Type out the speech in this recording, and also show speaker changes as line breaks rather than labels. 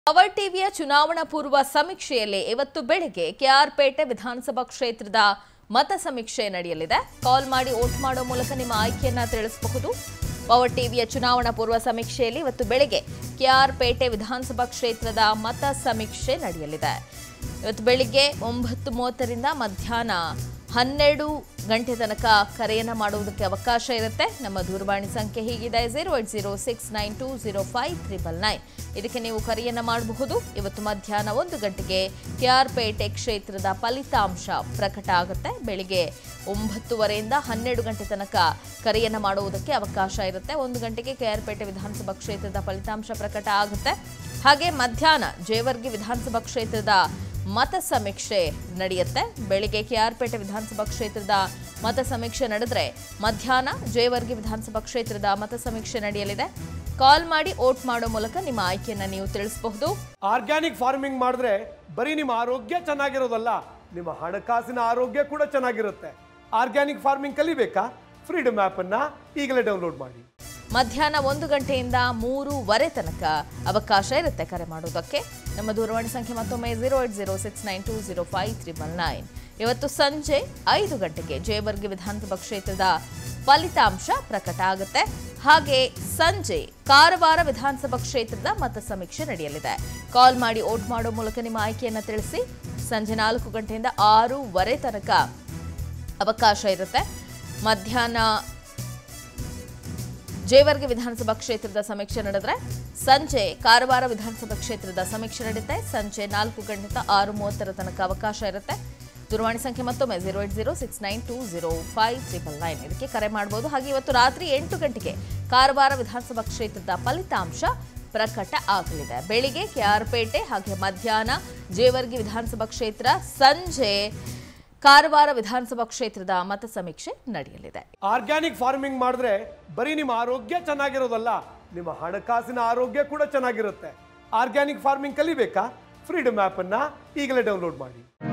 power ಟಿವಿಯ ಚುನಾವಣಾ ಪೂರ್ವ ಸಮೀಕ್ಷೆಯಲ್ಲಿ ಇವತ್ತು ಬೆಳಗ್ಗೆ ಕೆಆರ್ಪೇಟೆ ವಿಧಾನಸಭಾ ಕ್ಷೇತ್ರದ ಮತ ಸಮೀಕ್ಷೆ ನಡೆಯಲಿದೆ ಕಾಲ್ ಮಾಡಿ ವೋಟ್ ಮಾಡೋ ಮೂಲಕ ನಿಮ್ಮ ಆಯ್ಕೆಯನ್ನ ತಿಳಿಸಬಹುದು ಪವರ್ ಟಿವಿಯ ಚುನಾವಣಾ ಪೂರ್ವ ಸಮೀಕ್ಷೆಯಲ್ಲಿ ಇವತ್ತು ಬೆಳಗ್ಗೆ ಕೆಆರ್ಪೇಟೆ ವಿಧಾನಸಭಾ ಕ್ಷೇತ್ರದ ಮತ ಸಮೀಕ್ಷೆ ನಡೆಯಲಿದೆ ಇವತ್ತು ಬೆಳಿಗ್ಗೆ ಒಂಬತ್ತು ಮೂವತ್ತರಿಂದ ಮಧ್ಯಾಹ್ನ ಹನ್ನೆರಡು ಗಂಟೆ ತನಕ ಕರೆಯನ್ನು ಮಾಡುವುದಕ್ಕೆ ಅವಕಾಶ ಇರುತ್ತೆ ನಮ್ಮ ದೂರವಾಣಿ ಸಂಖ್ಯೆ ಹೀಗಿದೆ zero eight zero six nine two zero five triple nine ಇದಕ್ಕೆ ನೀವು ಕರೆಯನ್ನು ಮಾಡಬಹುದು ಇವತ್ತು ಮಧ್ಯಾಹ್ನ ಒಂದು ಗಂಟೆಗೆ ಕೆಆರ್ಪೇಟೆ ಕ್ಷೇತ್ರದ ಫಲಿತಾಂಶ ಪ್ರಕಟ ಆಗುತ್ತೆ ಬೆಳಿಗ್ಗೆ ಒಂಬತ್ತುವರೆಯಿಂದ ಹನ್ನೆರಡು ಗಂಟೆ ತನಕ ಕರೆಯನ್ನು ಮಾಡುವುದಕ್ಕೆ ಅವಕಾಶ ಇರುತ್ತೆ ಒಂದು ಗಂಟೆಗೆ ಕೆಆರ್ಪೇಟೆ ವಿಧಾನಸಭಾ ಕ್ಷೇತ್ರದ ಫಲಿತಾಂಶ ಪ್ರಕಟ ಆಗುತ್ತೆ ಹಾಗೆ ಮಧ್ಯಾಹ್ನ ಜೇವರ್ಗಿ ವಿಧಾನಸಭಾ ಕ್ಷೇತ್ರದ ಮತ ಸಮೀಕ್ಷೆ ನಡೆಯುತ್ತೆ ಬೆಳಿಗ್ಗೆ ಕೆಆರ್ಪೇಟೆ ವಿಧಾನಸಭಾ ಕ್ಷೇತ್ರದ ಮತ ಸಮೀಕ್ಷೆ ನಡೆದ್ರೆ ಮಧ್ಯಾಹ್ನ ಜೇವರ್ಗಿ ವಿಧಾನಸಭಾ ಕ್ಷೇತ್ರದ ಮತ ಸಮೀಕ್ಷೆ ನಡೆಯಲಿದೆ ಕಾಲ್ ಮಾಡಿ ವೋಟ್ ಮಾಡೋ ಮೂಲಕ ನಿಮ್ಮ ಆಯ್ಕೆಯನ್ನ ನೀವು ತಿಳಿಸಬಹುದು
ಆರ್ಗ್ಯಾನಿಕ್ ಫಾರ್ಮಿಂಗ್ ಮಾಡಿದ್ರೆ ಬರೀ ನಿಮ್ಮ ಆರೋಗ್ಯ ಚೆನ್ನಾಗಿರೋದಲ್ಲ ನಿಮ್ಮ ಹಣಕಾಸಿನ ಆರೋಗ್ಯ ಕೂಡ ಚೆನ್ನಾಗಿರುತ್ತೆ ಆರ್ಗ್ಯಾನಿಕ್ ಫಾರ್ಮಿಂಗ್ ಕಲಿಬೇಕಾ ಫ್ರೀಡಮ್ ಅನ್ನ ಈಗಲೇ ಡೌನ್ಲೋಡ್ ಮಾಡಿ
ಮಧ್ಯಾಹ್ನ ಒಂದು ಗಂಟೆಯಿಂದ ಮೂರುವರೆ ತನಕ ಅವಕಾಶ ಇರುತ್ತೆ ಕರೆ ಮಾಡೋದಕ್ಕೆ ನಮ್ಮ ದೂರವಾಣಿ ಸಂಖ್ಯೆ ಮತ್ತೊಮ್ಮೆ zero eight zero six nine two zero five triple nine ಇವತ್ತು ಸಂಜೆ ಐದು ಗಂಟೆಗೆ ಜಯಬರ್ಗಿ ವಿಧಾನಸಭಾ ಕ್ಷೇತ್ರದ ಫಲಿತಾಂಶ ಪ್ರಕಟ ಆಗುತ್ತೆ ಹಾಗೆ ಸಂಜೆ ಕಾರವಾರ ವಿಧಾನಸಭಾ ಕ್ಷೇತ್ರದ ಮತ ಸಮೀಕ್ಷೆ ನಡೆಯಲಿದೆ ಕಾಲ್ ಮಾಡಿ ವೋಟ್ ಮಾಡೋ ಮೂಲಕ ನಿಮ್ಮ ಆಯ್ಕೆಯನ್ನು ತಿಳಿಸಿ ಸಂಜೆ ನಾಲ್ಕು ಗಂಟೆಯಿಂದ ಆರೂವರೆ ತನಕ ಅವಕಾಶ ಇರುತ್ತೆ ಮಧ್ಯಾಹ್ನ ಜೇವರ್ಗಿ ವಿಧಾನಸಭಾ ಕ್ಷೇತ್ರದ ಸಮೀಕ್ಷೆ ನಡೆದ್ರೆ ಸಂಜೆ ಕಾರವಾರ ವಿಧಾನಸಭಾ ಕ್ಷೇತ್ರದ ಸಮೀಕ್ಷೆ ನಡೆಯುತ್ತೆ ಸಂಜೆ ನಾಲ್ಕು ಗಂಟೆಯಿಂದ ಆರು ಮೂವತ್ತರ ತನಕ ಅವಕಾಶ ಇರುತ್ತೆ ದೂರವಾಣಿ ಸಂಖ್ಯೆ ಮತ್ತೊಮ್ಮೆ zero eight zero six nine two zero five triple nine ಇದಕ್ಕೆ ಕರೆ ಮಾಡಬಹುದು ಹಾಗೆ ಇವತ್ತು ರಾತ್ರಿ ಎಂಟು ಗಂಟೆಗೆ ಕಾರವಾರ ವಿಧಾನಸಭಾ ಕ್ಷೇತ್ರದ ಫಲಿತಾಂಶ ಪ್ರಕಟ ಆಗಲಿದೆ ಬೆಳಿಗ್ಗೆ ಕೆಆರ್ಪೇಟೆ ಹಾಗೆ ಮಧ್ಯಾಹ್ನ ಜೇವರ್ಗಿ ವಿಧಾನಸಭಾ ಕ್ಷೇತ್ರ ಸಂಜೆ ಕಾರವಾರ ವಿಧಾನಸಭಾ ಕ್ಷೇತ್ರದ ಮತ ಸಮೀಕ್ಷೆ ನಡೆಯಲಿದೆ
ಆರ್ಗ್ಯಾನಿಕ್ ಫಾರ್ಮಿಂಗ್ ಮಾಡಿದ್ರೆ ಬರೀ ನಿಮ್ಮ ಆರೋಗ್ಯ ಚೆನ್ನಾಗಿರೋದಲ್ಲ ನಿಮ್ಮ ಹಣಕಾಸಿನ ಆರೋಗ್ಯ ಕೂಡ ಚೆನ್ನಾಗಿರುತ್ತೆ ಆರ್ಗ್ಯಾನಿಕ್ ಫಾರ್ಮಿಂಗ್ ಕಲಿಬೇಕಾ ಫ್ರೀಡಮ್ ಅನ್ನ ಈಗಲೇ ಡೌನ್ಲೋಡ್ ಮಾಡಿ